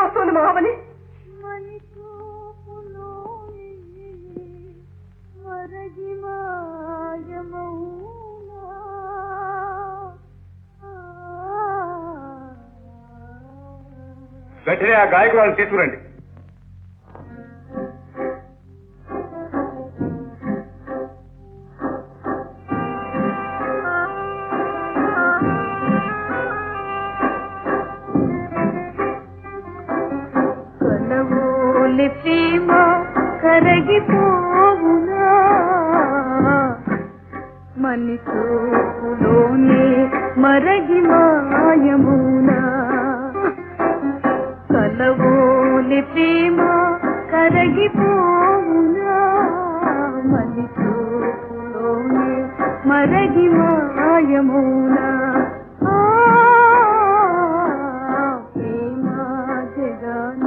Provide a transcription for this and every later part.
వస్తుంది మహామణి వెంటనే ఆ గాయకురాలను తీసుకురండి కలవోలి ప్రేమ కరగిపోవునా మనిషోనే మరగి మాయమునా కలవోలి ప్రేమ కరగిపోవునా మనిషోనే మరగి మాయమునా ఆ ప్రేమ జగన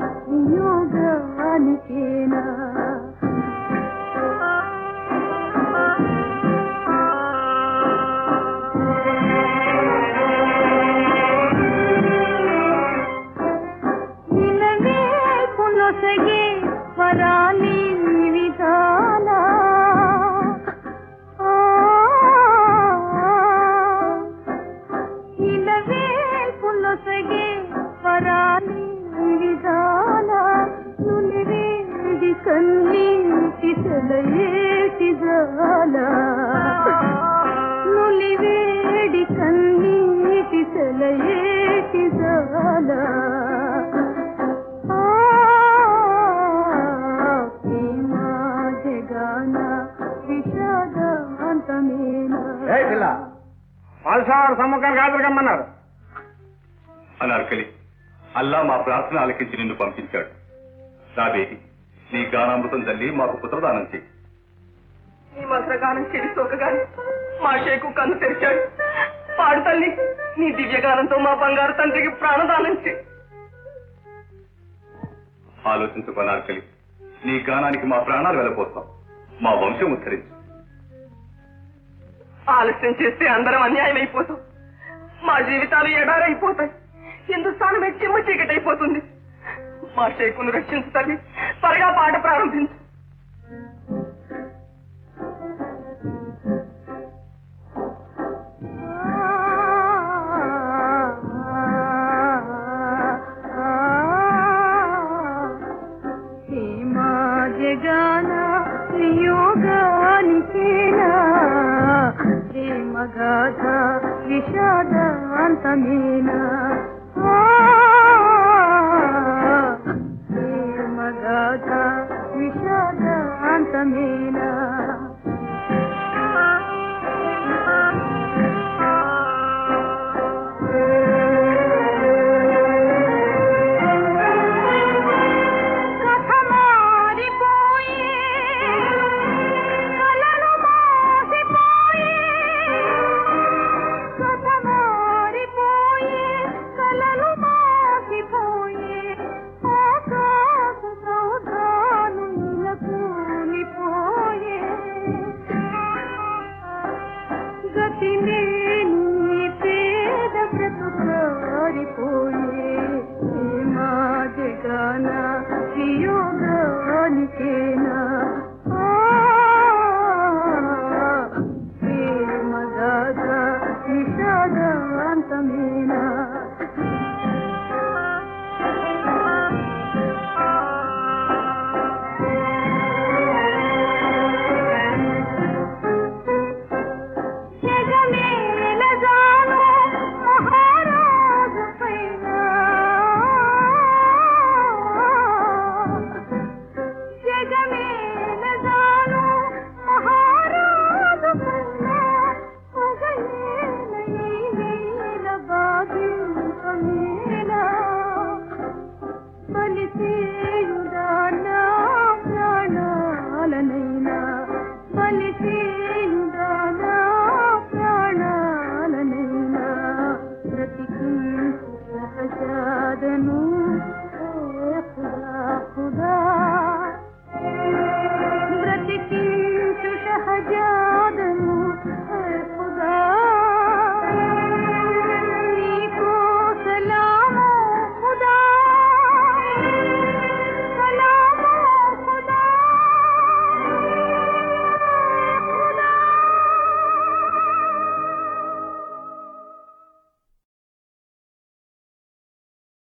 నియోగానికేనా నిలవే పునొసగే వరాలి విధాన నిలవే పునొసగే వరాలి విధాన నులివేడి కన్నీటి సెలయేటి జాల నులివేడి కన్నీటి సెలయేటి జాల ఆ, ప్రేమ జగాన విషాదాంతమేనా ఏ పిల్ల పాలసావారి సమ్మకానికి హాజరు కమ్మన్నారు అనార్కలి అల్లా మా ప్రార్థన ఆలకించి నిన్ను పంపించాడు రాబేటి నీ గానామృతం తల్లి మాకు పుత్రదానం చేయి ఈ మంత్రగానం చెవి సోకగాని మా షేకు కన్ను తెరిచాడు పాడు తల్లి నీ దివ్యగానంతో మా బంగారు తండ్రికి ప్రాణదానం చేయి ఆలోచించుకో అనార్కలి నీ గానానికి మా ప్రాణాలు వెళ్ళిపోతాం మా వంశం ఉద్ధరించు ఆలస్యం చేస్తే అందరం అన్యాయం అయిపోతాం మా జీవితాలు ఎడారైపోతాయి హిందుస్థానమే చిమ్మ చీకటైపోతుంది మా షేకును రక్షించు తల్లి త్వరగా పాట ప్రారంభించు సీమా జగాన నియోగానికేనా ప్రేమ గాథ విషాదాంతమేనా ఆ, ప్రేమ గాథ విషాదాంతమేనా కథ మారిపోయే కలలు మోసిపోయే కథ మారిపోయే కలలు మోసిపోయే ఆకాశ సౌధాలు కూలిపోయే గతి లేని పేద బ్రతుకారిపోయే